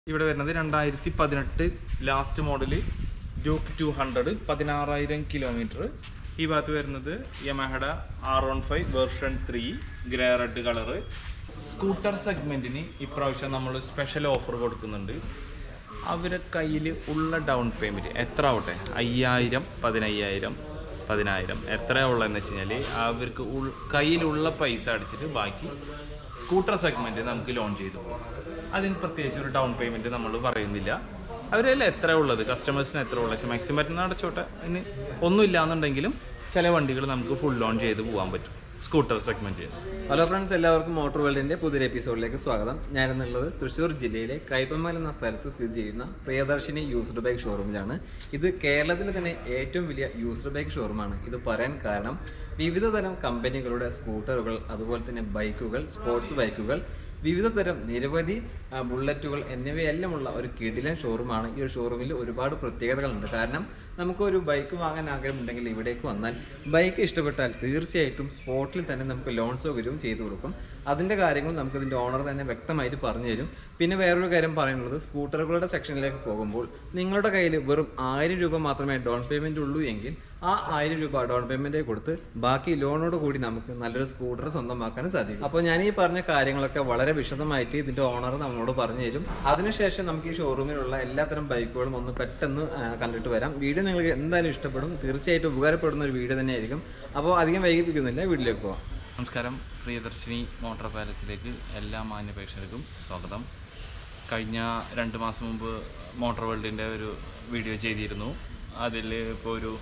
ഇവിടെ വരുന്നത് രണ്ടായിരത്തി പതിനെട്ട് last model Duke two hundred പതിനാറായിരം കിലോമീറ്റർ ഈ ഭാഗത്ത് വരുന്നത് യമഹഡ R one five version three grey red colour scooter സെഗ്മെന്റിന് ഇപ്രാവശ്യം നമ്മൾ സ്പെഷ്യൽ ഓഫർ കൊടുക്കുന്നുണ്ട് അവരെ കയ്യിൽ ഉള്ള ഡൗൺ പേയ്മെൻറ്റ് എത്ര ആവട്ടെ അയ്യായിരം പതിനയ്യായിരം പതിനായിരം എത്രയാ ഉള്ളതെന്ന് വെച്ച് കഴിഞ്ഞാൽ അവർക്ക് ഉൾ കയ്യിലുള്ള പൈസ അടിച്ചിട്ട് ബാക്കി സ്കൂട്ടർ സെഗ്മെൻറ്റ് നമുക്ക് ലോൺ ചെയ്തു അതിന് പ്രത്യേകിച്ച് ഒരു ഡൗൺ പേയ്മെൻറ്റ് നമ്മൾ പറയുന്നില്ല അവരെല്ലാം എത്ര ഉള്ളത് കസ്റ്റമേഴ്സിന് എത്ര ഉള്ളത് പക്ഷേ മാക്സിമം പറ്റുന്ന അടച്ചോട്ടെ ഇനി ഒന്നുമില്ല എന്നുണ്ടെങ്കിലും ചില വണ്ടികൾ നമുക്ക് ഫുൾ ലോൺ ചെയ്ത് പോകാൻ പറ്റും സ്കൂട്ടർ സെഗ്മെൻറ്റ് ഹലോ ഫ്രണ്ട്സ് എല്ലാവർക്കും മോട്ടോർ വേൾഡിന്റെ പുതിയൊരു എപ്പിസോഡിലേക്ക് സ്വാഗതം ഞാനെന്നുള്ളത് തൃശ്ശൂർ ജില്ലയിലെ കൈപ്പമ്മൽ എന്ന സ്ഥലത്ത് സ്ഥിതി ചെയ്യുന്ന പ്രിയദർശിനി യൂസ്ഡ് ബൈക്ക് ഷോറൂമിലാണ് ഇത് കേരളത്തിലെ തന്നെ ഏറ്റവും വലിയ യൂസ്ഡ് ബൈക്ക് ഷോറൂമാണ് ഇത് പറയാൻ കാരണം വിവിധ തരം കമ്പനികളുടെ സ്കൂട്ടറുകൾ അതുപോലെ തന്നെ ബൈക്കുകൾ സ്പോർട്സ് ബൈക്കുകൾ വിവിധ തരം നിരവധി ആ, ബുള്ളറ്റുകൾ എന്നിവയെല്ലാമുള്ള ഒരു കിടിലൻ ഷോറൂമാണ് ഈ ഒരു ഷോറൂമിൽ ഒരുപാട് പ്രത്യേകതകളുണ്ട് കാരണം നമുക്ക് ഒരു ബൈക്ക് വാങ്ങാൻ ആഗ്രഹമുണ്ടെങ്കിൽ ഇവിടേക്ക് വന്നാൽ ബൈക്ക് ഇഷ്ടപ്പെട്ടാൽ തീർച്ചയായിട്ടും സ്പോട്ടിൽ തന്നെ നമുക്ക് ലോൺ സൗകര്യവും ചെയ്തു കൊടുക്കും അതിൻ്റെ കാര്യങ്ങൾ നമുക്ക് ഇതിൻ്റെ ഓണർ തന്നെ വ്യക്തമായിട്ട് പറഞ്ഞു തരും പിന്നെ വേറൊരു കാര്യം പറയുന്നത് സ്കൂട്ടറുകളുടെ സെക്ഷനിലേക്ക് പോകുമ്പോൾ നിങ്ങളുടെ കയ്യിൽ വെറും ആയിരം രൂപ മാത്രമേ ഡൗൺ പേയ്മെൻറ്റ് ഉള്ളൂ എങ്കിൽ ആ ആയിരം രൂപ ഡൗൺ പേയ്മെൻറ്റ് കൊടുത്ത് ബാക്കി ലോണോട് കൂടി നമുക്ക് നല്ലൊരു സ്കൂട്ടർ സ്വന്തമാക്കാൻ സാധിക്കും അപ്പോൾ ഞാൻ ഈ പറഞ്ഞ കാര്യങ്ങളൊക്കെ വളരെ വിശദമായിട്ട് ഇതിൻ്റെ ഓണർ നമ്മളോട് പറഞ്ഞു തരും അതിനുശേഷം നമുക്ക് ഈ ഷോറൂമിലുള്ള എല്ലാത്തരം ബൈക്കുകളും ഒന്ന് പെട്ടെന്ന് ആ, കണ്ടിട്ട് വരാം വീഡിയോ നിങ്ങൾക്ക് എന്തായാലും ഇഷ്ടപ്പെടും തീർച്ചയായിട്ടും ഉപകാരപ്പെടുന്ന ഒരു വീഡിയോ തന്നെയായിരിക്കും അപ്പോൾ അധികം വൈകിപ്പിക്കുന്നില്ല വീട്ടിലേക്ക് പോവാം നമസ്കാരം പ്രിയദർശിനി മോട്ടോർ പാലസിലേക്ക് എല്ലാ മാന്യപേക്ഷകർക്കും സ്വാഗതം കഴിഞ്ഞ രണ്ട് മാസം മുമ്പ് മോട്ടോർ വേൾഡിൻ്റെ ഒരു വീഡിയോ ചെയ്തിരുന്നു അതിൽ ഇപ്പോൾ ഒരു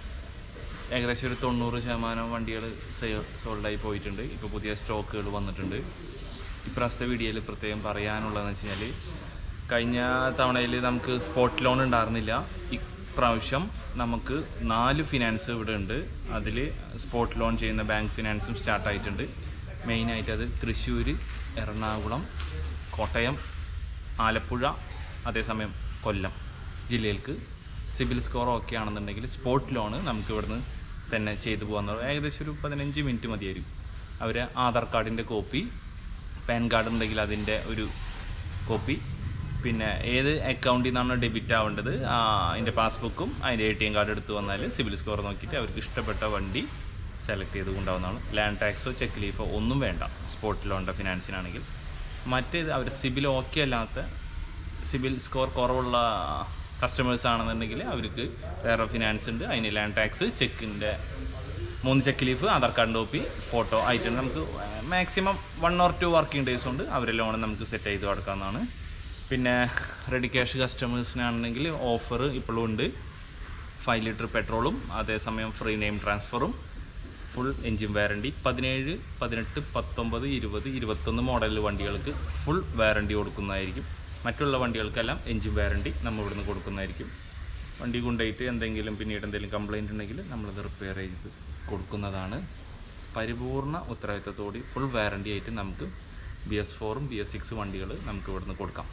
ഏകദേശം ഒരു തൊണ്ണൂറ് ശതമാനം വണ്ടികൾ സോൾഡായി പോയിട്ടുണ്ട് ഇപ്പോൾ പുതിയ സ്റ്റോക്കുകൾ വന്നിട്ടുണ്ട് ഇപ്രാവശ്യത്തെ വീഡിയോയിൽ പ്രത്യേകം പറയാനുള്ളതെന്ന് വെച്ച് കഴിഞ്ഞാൽ കഴിഞ്ഞ തവണയിൽ നമുക്ക് സ്പോട്ട് ലോൺ ഉണ്ടായിരുന്നില്ല ഇപ്രാവശ്യം നമുക്ക് നാല് ഫിനാൻസ് ഇവിടെ ഉണ്ട് അതിൽ സ്പോട്ട് ലോൺ ചെയ്യുന്ന ബാങ്ക് ഫിനാൻസും സ്റ്റാർട്ടായിട്ടുണ്ട് മെയിനായിട്ട് അത് തൃശ്ശൂർ എറണാകുളം കോട്ടയം ആലപ്പുഴ അതേസമയം കൊല്ലം ജില്ലയിലേക്ക് സിബിൽ സ്കോർ ഓക്കെ ആണെന്നുണ്ടെങ്കിൽ സ്പോട്ട് ലോണ് നമുക്ക് ഇവിടുന്ന് തന്നെ ചെയ്തു പോകാൻ ഏകദേശം ഒരു പതിനഞ്ച് മിനിറ്റ് മതിയായിരിക്കും അവർ ആധാർ കാർഡിൻ്റെ കോപ്പി പാൻ കാർഡ് ഉണ്ടെങ്കിൽ അതിൻ്റെ ഒരു കോപ്പി പിന്നെ ഏത് അക്കൗണ്ടിൽ നിന്നാണ് ഡെബിറ്റ് ആവേണ്ടത് ആ, അതിൻ്റെ പാസ്ബുക്കും അതിൻ്റെ എ ടി എം കാർഡ് എടുത്ത് വന്നാൽ സിബിൽ സ്കോർ നോക്കിയിട്ട് അവർക്ക് ഇഷ്ടപ്പെട്ട വണ്ടി സെലക്ട് ചെയ്ത് കൊണ്ടാവുന്നതാണ് ലാൻഡ് ടാക്സോ ചെക്ക് ലീഫോ ഒന്നും വേണ്ട സ്പോട്ട് ലോണിൻ്റെ ഫിനാൻസിനാണെങ്കിൽ മറ്റേത് അവർ സിബിൽ ഓക്കെ അല്ലാത്ത സിബിൽ സ്കോർ കുറവുള്ള കസ്റ്റമേഴ്സ് ആണെന്നുണ്ടെങ്കിൽ അവർക്ക് വേറെ ഫിനാൻസ് ഉണ്ട് അതിന് ലാൻഡ് ടാക്സ് ചെക്കിൻ്റെ മൂന്ന് cheque leaf Aadhaar card copy photo ആയിട്ട് നമുക്ക് maximum one or two working days കൊണ്ട് അവരെ ലോൺ നമുക്ക് സെറ്റ് ചെയ്ത് കൊടുക്കാവുന്നതാണ് പിന്നെ റെഡി ക്യാഷ് കസ്റ്റമേഴ്സിനാണെങ്കിൽ ഓഫർ ഇപ്പോഴും ഉണ്ട് ഫൈവ് ലിറ്റർ പെട്രോളും അതേസമയം ഫ്രീ നെയിം ട്രാൻസ്ഫറും ഫുൾ എൻജിൻ വാറണ്ടി പതിനേഴ് പതിനെട്ട് പത്തൊമ്പത് ഇരുപത് ഇരുപത്തൊന്ന് മോഡൽ വണ്ടികൾക്ക് ഫുൾ വാറണ്ടി കൊടുക്കുന്നതായിരിക്കും മറ്റുള്ള വണ്ടികൾക്കെല്ലാം എൻജിൻ വാറണ്ടി നമ്മൾ ഇവിടുന്ന് കൊടുക്കുന്നതായിരിക്കും വണ്ടി കൊണ്ടുപോയിട്ട് എന്തെങ്കിലും പിന്നീട് എന്തെങ്കിലും കംപ്ലൈൻറ്റ് ഉണ്ടെങ്കിൽ നമ്മളത് റിപ്പയർ ചെയ്ത് കൊടുക്കുന്നതാണ് പരിപൂർണ ഉത്തരവാദിത്തത്തോടെ ഫുൾ വാറണ്ടി ആയിട്ട് നമുക്ക് ബി എസ് ഫോറും ബി എസ് സിക്സ് വണ്ടികൾ നമുക്ക് ഇവിടുന്ന് കൊടുക്കാം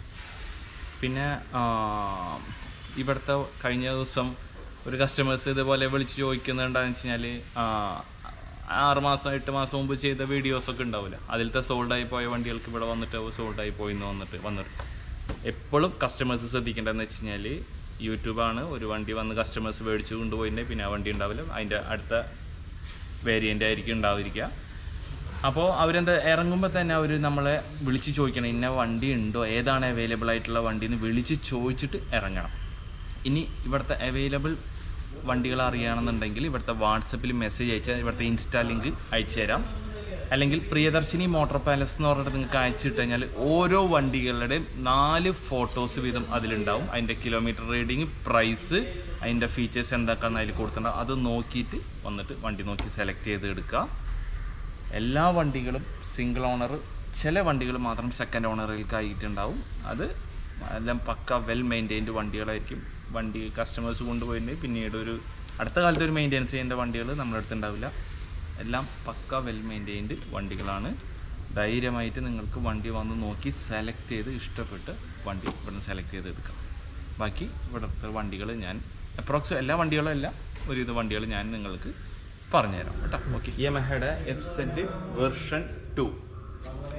പിന്നെ ആ, ഇവിടുത്തെ കഴിഞ്ഞ ദിവസം ഒരു കസ്റ്റമേഴ്സ് ഇതുപോലെ വിളിച്ച് ചോദിക്കുന്നുണ്ടെന്ന് വെച്ച് കഴിഞ്ഞാൽ ആറ് മാസം എട്ട് മാസം മുമ്പ് ചെയ്ത വീഡിയോസൊക്കെ ഉണ്ടാവില്ല അതിലത്തെ സോൾഡായി പോയ വണ്ടികൾക്ക് ഇവിടെ വന്നിട്ട് സോൾഡായി പോയി എന്ന് വന്നിട്ട് വന്നിട്ട് എപ്പോഴും കസ്റ്റമേഴ്സ് ശ്രദ്ധിക്കേണ്ടതെന്ന് വെച്ച് കഴിഞ്ഞാൽ യൂട്യൂബാണ് ഒരു വണ്ടി വന്ന് കസ്റ്റമേഴ്സ് മേടിച്ച് കൊണ്ടുപോയിട്ടുണ്ടെങ്കിൽ പിന്നെ ആ വണ്ടി ഉണ്ടാവില്ല അതിൻ്റെ അടുത്ത വേരിയൻ്റ് ആയിരിക്കും ഉണ്ടാവിരിക്കുക അപ്പോൾ അവരെന്താ ഇറങ്ങുമ്പോൾ തന്നെ അവർ നമ്മളെ വിളിച്ച് ചോദിക്കണം ഇന്ന വണ്ടി ഉണ്ടോ ഏതാണ് അവൈലബിൾ ആയിട്ടുള്ള വണ്ടി എന്ന് വിളിച്ച് ചോദിച്ചിട്ട് ഇറങ്ങണം ഇനി ഇവിടുത്തെ അവൈലബിൾ വണ്ടികൾ അറിയണമെന്നുണ്ടെങ്കിൽ ഇവിടുത്തെ വാട്സപ്പിൽ മെസ്സേജ് അയച്ചാൽ ഇവിടുത്തെ ഇൻസ്റ്റാ ലിങ്ക് അയച്ചു തരാം അല്ലെങ്കിൽ പ്രിയദർശിനി മോട്ടോർ പാലസ് എന്ന് പറഞ്ഞിട്ട് നിങ്ങൾക്ക് അയച്ചിട്ട് കഴിഞ്ഞാൽ ഓരോ വണ്ടികളുടെയും നാല് ഫോട്ടോസ് വീതം അതിലുണ്ടാവും അതിൻ്റെ കിലോമീറ്റർ റീഡിങ് പ്രൈസ് അതിൻ്റെ ഫീച്ചേഴ്സ് എന്തൊക്കെയാണെന്ന് അതിൽ കൊടുത്തിട്ടുണ്ടാവും അത് നോക്കിയിട്ട് വന്നിട്ട് വണ്ടി നോക്കി സെലക്ട് ചെയ്ത് എടുക്കുക എല്ലാ വണ്ടികളും സിംഗിൾ ഓണർ ചില വണ്ടികൾ മാത്രം സെക്കൻഡ് ഓണറിലേക്ക് ആയിട്ടുണ്ടാവും അത് എല്ലാം പക്ക വെൽ മെയിൻറ്റൈൻഡ് വണ്ടികളായിരിക്കും വണ്ടി കസ്റ്റമേഴ്സ് കൊണ്ടുപോയിട്ടുണ്ടെങ്കിൽ പിന്നീട് ഒരു അടുത്ത കാലത്ത് ഒരു മെയിൻ്റെനൻസ് ചെയ്യേണ്ട വണ്ടികൾ നമ്മുടെ അടുത്ത് ഉണ്ടാവില്ല എല്ലാം പക്ക വെൽ മെയിൻറ്റൈൻഡ് വണ്ടികളാണ് ധൈര്യമായിട്ട് നിങ്ങൾക്ക് വണ്ടി വന്ന് നോക്കി സെലക്ട് ചെയ്ത് ഇഷ്ടപ്പെട്ട് വണ്ടി ഇവിടുന്ന് സെലക്ട് ചെയ്ത് എടുക്കാം ബാക്കി ഇവിടുത്തെ വണ്ടികൾ ഞാൻ അപ്രോക്സ് എല്ലാ വണ്ടികളും അല്ല ഒരുവിധ വണ്ടികൾ ഞാൻ നിങ്ങൾക്ക് പറഞ്ഞുതരാം കേട്ടോ ഓക്കെ യമഹയുടെ എഫ് സെറ്റ് വെർഷൻ ടു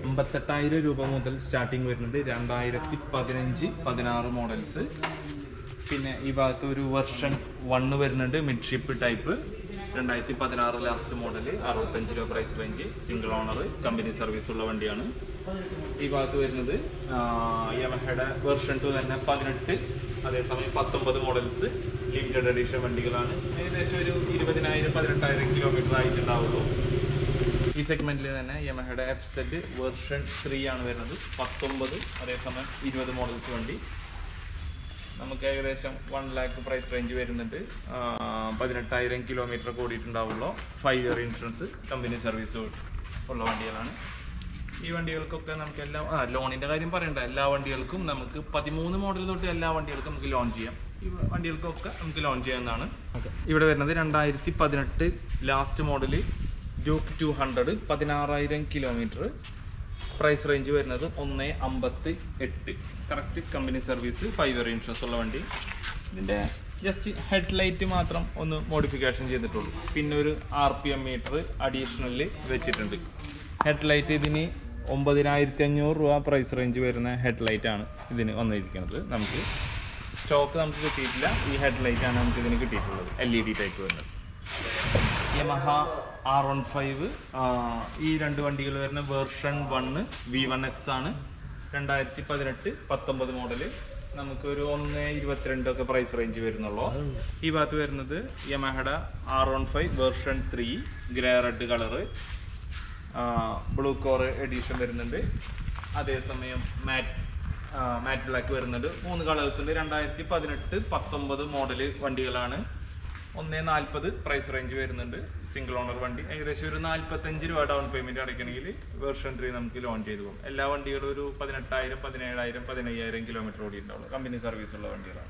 അമ്പത്തെട്ടായിരം രൂപ മുതൽ സ്റ്റാർട്ടിങ് വരുന്നുണ്ട് രണ്ടായിരത്തി പതിനഞ്ച് പതിനാറ് മോഡൽസ് പിന്നെ ഈ ഭാഗത്ത് ഒരു വെർഷൻ വണ്ണ് വരുന്നുണ്ട് മിഡ്ഷിപ്പ് ടൈപ്പ് രണ്ടായിരത്തി പതിനാറ് ലാസ്റ്റ് മോഡൽ അറുപത്തഞ്ച് രൂപ price range single owner company service ഉള്ള വണ്ടിയാണ് ഈ ഭാഗത്ത് വരുന്നത് യമഹയുടെ വെർഷൻ ടു തന്നെ പതിനെട്ട് അതേസമയം പത്തൊമ്പത് മോഡൽസ് ലിമിറ്റഡ് എഡിഷൻ വണ്ടികളാണ് ഏകദേശം ഒരു ഇരുപതിനായിരം പതിനെട്ടായിരം കിലോമീറ്റർ ആയിട്ടുണ്ടാവുള്ളൂ ഈ സെഗ്മെന്റിൽ തന്നെ യമഹയുടെ എഫ് സെഡ് വെർഷൻ ത്രീ ആണ് വരുന്നത് പത്തൊമ്പത് അതേസമയം ഇരുപത് മോഡൽസ് വണ്ടി നമുക്ക് ഏകദേശം വൺ ലാക്ക് പ്രൈസ് റേഞ്ച് വരുന്നുണ്ട് ആ, പതിനെട്ടായിരം കിലോമീറ്റർ കൂടിയിട്ടുണ്ടാവുള്ളൂ five year insurance company service ഉള്ള വണ്ടികളാണ് ഈ വണ്ടികൾക്കൊക്കെ നമുക്ക് എല്ലാം ആ ലോണിൻ്റെ കാര്യം പറയണ്ട എല്ലാ വണ്ടികൾക്കും നമുക്ക് പതിമൂന്ന് മോഡൽ തൊട്ട് എല്ലാ വണ്ടികൾക്കും നമുക്ക് ലോൺ ചെയ്യാം ഈ വണ്ടികൾക്കൊക്കെ നമുക്ക് ലോൺ ചെയ്യാവുന്നതാണ് ഇവിടെ വരുന്നത് രണ്ടായിരത്തി പതിനെട്ട് last model Duke two hundred പതിനാറായിരം കിലോമീറ്റർ പ്രൈസ് റേഞ്ച് വരുന്നത് ഒന്ന് അമ്പത്തി എട്ട് correct company service five year insurance ഉള്ള വണ്ടി ഇതിൻ്റെ ജസ്റ്റ് ഹെഡ് ലൈറ്റ് മാത്രം ഒന്ന് മോഡിഫിക്കേഷൻ ചെയ്തിട്ടുള്ളൂ പിന്നെ ഒരു R P M meter additionally വെച്ചിട്ടുണ്ട് ഹെഡ് ലൈറ്റ് ഇതിന് ഒമ്പതിനായിരത്തി അഞ്ഞൂറ് രൂപ പ്രൈസ് റേഞ്ച് വരുന്ന ഹെഡ് ലൈറ്റ് ആണ് ഇതിന് വന്നിരിക്കുന്നത് നമുക്ക് സ്റ്റോക്ക് നമുക്ക് കിട്ടിയിട്ടില്ല ഈ ഹെഡ് ലൈറ്റ് ആണ് നമുക്ക് ഇതിന് കിട്ടിയിട്ടുള്ളത് എൽ ഇ ഡി ടൈപ്പ് വരുന്നത് യമഹ ആർ വൺ ഫൈവ് ഈ രണ്ട് വണ്ടികൾ വരുന്ന version one V one S ആണ് രണ്ടായിരത്തി പതിനെട്ട് പത്തൊമ്പത് മോഡല് നമുക്കൊരു ഒന്ന് ഇരുപത്തിരണ്ടൊക്കെ പ്രൈസ് റേഞ്ച് വരുന്നുള്ളൂ ഈ ഭാഗത്ത് വരുന്നത് യമഹയുടെ R one five version three grey red colour blue core edition വരുന്നുണ്ട് അതേസമയം മാറ്റ് മാറ്റ് ബ്ലാക്ക് വരുന്നുണ്ട് മൂന്ന് കളേഴ്സ് ഉണ്ട് രണ്ടായിരത്തി പതിനെട്ട് പത്തൊമ്പത് മോഡല് വണ്ടികളാണ് ഒന്നേ നാൽപ്പത് പ്രൈസ് റേഞ്ച് വരുന്നുണ്ട് സിംഗിൾ ഓണർ വണ്ടി ഏകദേശം ഒരു നാൽപ്പത്തഞ്ച് രൂപ ഡൗൺ പേയ്മെന്റ് അടയ്ക്കണമെങ്കിൽ വേർഷൻ ത്രീ നമുക്ക് ലോൺ ചെയ്തു പോകും എല്ലാ വണ്ടികളും ഒരു പതിനെട്ടായിരം പതിനേഴായിരം പതിനയ്യായിരം കിലോമീറ്റർ ഓടി ഉണ്ടാവുള്ളൂ കമ്പനി സർവീസ് ഉള്ള വണ്ടികളാണ്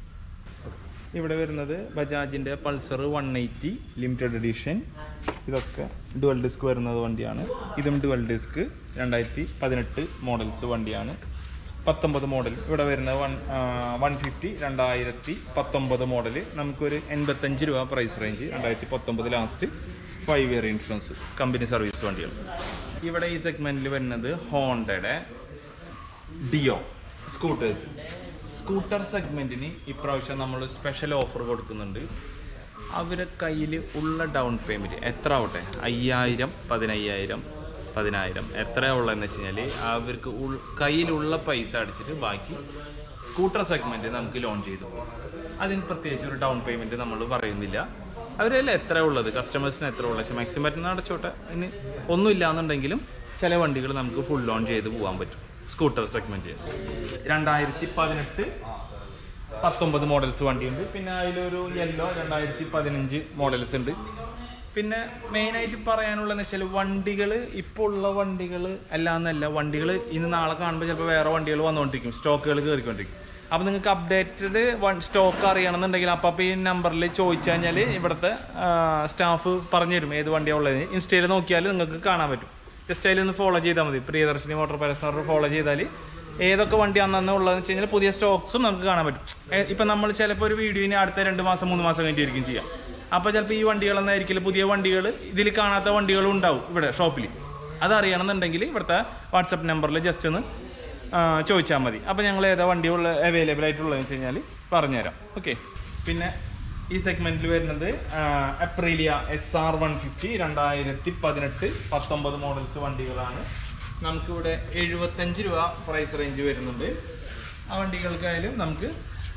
ഇവിടെ വരുന്നത് ബജാജിന്റെ Pulsar one eighty limited edition ഇതൊക്കെ ഡുവൽ ഡിസ്ക് വരുന്നത് വണ്ടിയാണ് ഇതും ഡുവൽ ഡിസ്ക് രണ്ടായിരത്തി പതിനെട്ട് മോഡൽസ് വണ്ടിയാണ് പത്തൊമ്പത് മോഡൽ ഇവിടെ വരുന്ന വൺ വൺ ഫിഫ്റ്റി രണ്ടായിരത്തി പത്തൊമ്പത് മോഡൽ നമുക്കൊരു എൺപത്തഞ്ച് രൂപ പ്രൈസ് റേഞ്ച് രണ്ടായിരത്തി പത്തൊമ്പത് last five year insurance company service വണ്ടികൾ ഇവിടെ ഈ സെഗ്മെന്റിൽ വരുന്നത് ഹോണ്ടയുടെ ഡിയോ സ്കൂട്ടേഴ്സ് സ്കൂട്ടർ സെഗ്മെന്റിന് ഇപ്രാവശ്യം നമ്മൾ സ്പെഷ്യൽ ഓഫർ കൊടുക്കുന്നുണ്ട് അവരെ കയ്യിൽ ഉള്ള ഡൗൺ പേയ്മെൻറ്റ് എത്ര ആവട്ടെ അയ്യായിരം പതിനയ്യായിരം പതിനായിരം എത്രയാണ് ഉള്ളതെന്ന് വെച്ച് കഴിഞ്ഞാൽ അവർക്ക് ഉൾ കയ്യിലുള്ള പൈസ അടിച്ചിട്ട് ബാക്കി സ്കൂട്ടർ സെഗ്മെൻറ്റ് നമുക്ക് ലോൺ ചെയ്തു പോകും അതിന് പ്രത്യേകിച്ച് ഒരു ഡൗൺ പേയ്മെൻറ്റ് നമ്മൾ പറയുന്നില്ല അവരെല്ലാം എത്ര ഉള്ളത് കസ്റ്റമേഴ്സിന് എത്ര ഉള്ളത് പക്ഷേ മാക്സിമം പറ്റുന്ന അടച്ചോട്ടെ ഇനി ഒന്നുമില്ല എന്നുണ്ടെങ്കിലും ചില വണ്ടികൾ നമുക്ക് ഫുൾ ലോൺ ചെയ്ത് പോകാൻ പറ്റും സ്കൂട്ടർ സെഗ്മെൻറ്റ് രണ്ടായിരത്തി പതിനെട്ട് പത്തൊമ്പത് മോഡൽസ് വണ്ടിയുണ്ട് പിന്നെ അതിലൊരു യെല്ലോ രണ്ടായിരത്തി പതിനഞ്ച് മോഡൽസ് ഉണ്ട് പിന്നെ മെയിനായിട്ട് പറയാനുള്ളതെന്ന് വെച്ചാൽ വണ്ടികൾ ഇപ്പോൾ ഉള്ള വണ്ടികൾ അല്ലാന്നല്ല വണ്ടികൾ ഇന്ന് നാളെ കാണുമ്പോൾ ചിലപ്പോൾ വേറെ വണ്ടികൾ വന്നുകൊണ്ടിരിക്കും സ്റ്റോക്കുകൾ കയറിക്കൊണ്ടിരിക്കും അപ്പോൾ നിങ്ങൾക്ക് അപ്ഡേറ്റഡ് വൺ സ്റ്റോക്ക് അറിയണമെന്നുണ്ടെങ്കിൽ അപ്പോൾ അപ്പോൾ ഈ നമ്പറിൽ ചോദിച്ചു കഴിഞ്ഞാൽ ഇവിടുത്തെ സ്റ്റാഫ് പറഞ്ഞു തരും ഏത് വണ്ടിയാണ് ഉള്ളത് ഇൻസ്റ്റയിൽ നോക്കിയാൽ നിങ്ങൾക്ക് കാണാൻ പറ്റും ജസ്റ്റ് അതിലൊന്ന് ഫോളോ ചെയ്താൽ മതി പ്രിയദർശിനി മോട്ടോർ പാലസ് ഫോളോ ചെയ്താൽ ഏതൊക്കെ വണ്ടി അന്നു ഉള്ളതെന്ന് വെച്ച് കഴിഞ്ഞാൽ പുതിയ സ്റ്റോക്സും നമുക്ക് കാണാൻ പറ്റും ഏ- ഇപ്പം നമ്മൾ ചിലപ്പോൾ ഒരു വീഡിയോന് അടുത്ത രണ്ട് മാസം മൂന്ന് മാസം കഴിഞ്ഞിട്ടായിരിക്കും ചെയ്യാം അപ്പോൾ ചിലപ്പോൾ ഈ വണ്ടികളെന്നായിരിക്കില്ല പുതിയ വണ്ടികൾ ഇതിൽ കാണാത്ത വണ്ടികളും ഉണ്ടാവും ഇവിടെ ഷോപ്പിൽ അതറിയണമെന്നുണ്ടെങ്കിൽ ഇവിടുത്തെ വാട്സപ്പ് നമ്പറിൽ ജസ്റ്റ് ഒന്ന് ചോദിച്ചാൽ മതി അപ്പോൾ ഞങ്ങൾ ഏതാ വണ്ടി ഉള്ള അവൈലബിൾ ആയിട്ടുള്ളതെന്ന് വെച്ച് കഴിഞ്ഞാൽ പറഞ്ഞുതരാം ഓക്കെ പിന്നെ ഈ സെഗ്മെന്റിൽ വരുന്നത് Aprilia S R one fifty രണ്ടായിരത്തി പതിനെട്ട് പത്തൊമ്പത് മോഡൽസ് വണ്ടികളാണ് നമുക്കിവിടെ എഴുപത്തഞ്ച് രൂപ പ്രൈസ് റേഞ്ച് വരുന്നുണ്ട് ആ വണ്ടികൾക്കായാലും നമുക്ക്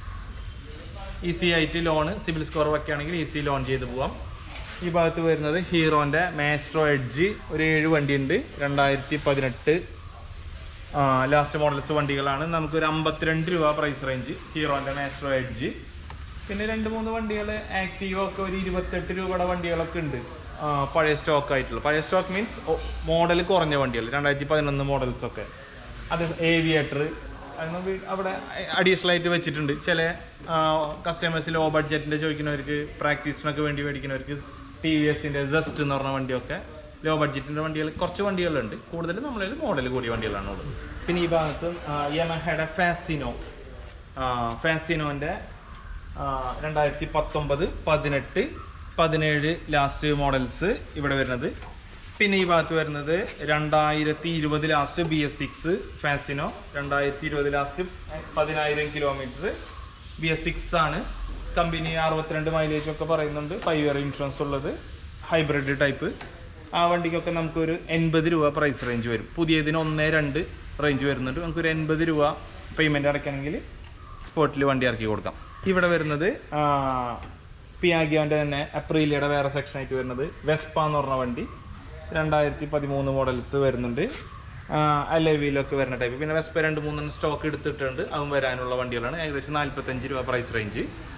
ഈസി ആയിട്ട് ലോണ് സിബിൽ സ്കോർ വയ്ക്കുകയാണെങ്കിൽ ഈസി ലോൺ ചെയ്ത് പോവാം ഈ ഭാഗത്ത് വരുന്നത് ഹീറോൻ്റെ മാസ്ട്രോ എഡ്ജ് ഒരു ഏഴ് വണ്ടിയുണ്ട് രണ്ടായിരത്തി പതിനെട്ട് ലാസ്റ്റ് മോഡൽസ് വണ്ടികളാണ് നമുക്കൊരു അമ്പത്തിരണ്ട് രൂപ പ്രൈസ് റേഞ്ച് ഹീറോൻ്റെ മാസ്ട്രോ എഡ്ജ് പിന്നെ രണ്ട് മൂന്ന് വണ്ടികൾ ആക്റ്റീവ് ഒക്കെ ഒരു ഇരുപത്തെട്ട് രൂപയുടെ വണ്ടികളൊക്കെ ഉണ്ട് ആ, പഴയ സ്റ്റോക്ക് ആയിട്ടുള്ള പഴയ സ്റ്റോക്ക് മീൻസ് മോഡൽ കുറഞ്ഞ വണ്ടികൾ രണ്ടായിരത്തി പതിനൊന്ന് മോഡൽസ് ഒക്കെ അത് ഏവിയേറ്റർ അവിടെ അഡീഷണൽ ആയിട്ട് വെച്ചിട്ടുണ്ട് ചില കസ്റ്റമേഴ്സ് ലോ ബഡ്ജറ്റിൻ്റെ ചോദിക്കുന്നവർക്ക് പ്രാക്ടീസിനൊക്കെ വേണ്ടി മേടിക്കുന്നവർക്ക് ടി വി എസിൻ്റെ ജസ്റ്റ് എന്ന് പറഞ്ഞ വണ്ടിയൊക്കെ ലോ ബഡ്ജറ്റിൻ്റെ വണ്ടികൾ കുറച്ച് വണ്ടികളുണ്ട് കൂടുതലും നമ്മളിൽ മോഡൽ കൂടിയ വണ്ടികളാണ് ഉള്ളത് പിന്നെ ഈ ഭാഗത്ത് യമഹയുടെ ഫാസിനോ ഫാസിനോൻ്റെ രണ്ടായിരത്തി പത്തൊമ്പത് പതിനെട്ട് പതിനേഴ് ലാസ്റ്റ് മോഡൽസ് ഇവിടെ വരുന്നത് പിന്നെ ഈ ഭാഗത്ത് വരുന്നത് രണ്ടായിരത്തി ഇരുപത് last B S six Fascino രണ്ടായിരത്തി ഇരുപത് ലാസ്റ്റ് പതിനായിരം കിലോമീറ്റർ ബി എസ് സിക്സ് ആണ് കമ്പനി അറുപത്തിരണ്ട് മൈലേജ് ഒക്കെ പറയുന്നുണ്ട് ഫൈവ് ഇയർ ഇൻഷുറൻസ് ഉള്ളത് ഹൈബ്രിഡ് ടൈപ്പ് ആ വണ്ടിക്കൊക്കെ നമുക്കൊരു എൺപത് രൂപ പ്രൈസ് റേഞ്ച് വരും പുതിയതിന് ഒന്ന് രണ്ട് റേഞ്ച് വരുന്നുണ്ട് നമുക്കൊരു എൺപത് രൂപ പേയ്മെൻറ്റ് അടയ്ക്കണമെങ്കിൽ സ്പോട്ടിൽ വണ്ടി ഇറക്കി കൊടുക്കാം ഇവിടെ വരുന്നത് പിയാഗിയോൻ്റെ തന്നെ അപ്രീലിയുടെ വേറെ സെക്ഷൻ ആയിട്ട് വരുന്നത് വെസ്പ എന്ന് പറഞ്ഞ വണ്ടി രണ്ടായിരത്തി പതിമൂന്ന് മോഡൽസ് വരുന്നുണ്ട് അലവിയിലൊക്കെ വരുന്ന ടൈപ്പ് പിന്നെ വെസ്പ രണ്ട് മൂന്നെണ്ണം സ്റ്റോക്ക് എടുത്തിട്ടുണ്ട് അതും വരാനുള്ള വണ്ടികളാണ് ഏകദേശം നാൽപ്പത്തഞ്ച് രൂപ പ്രൈസ് റേഞ്ച്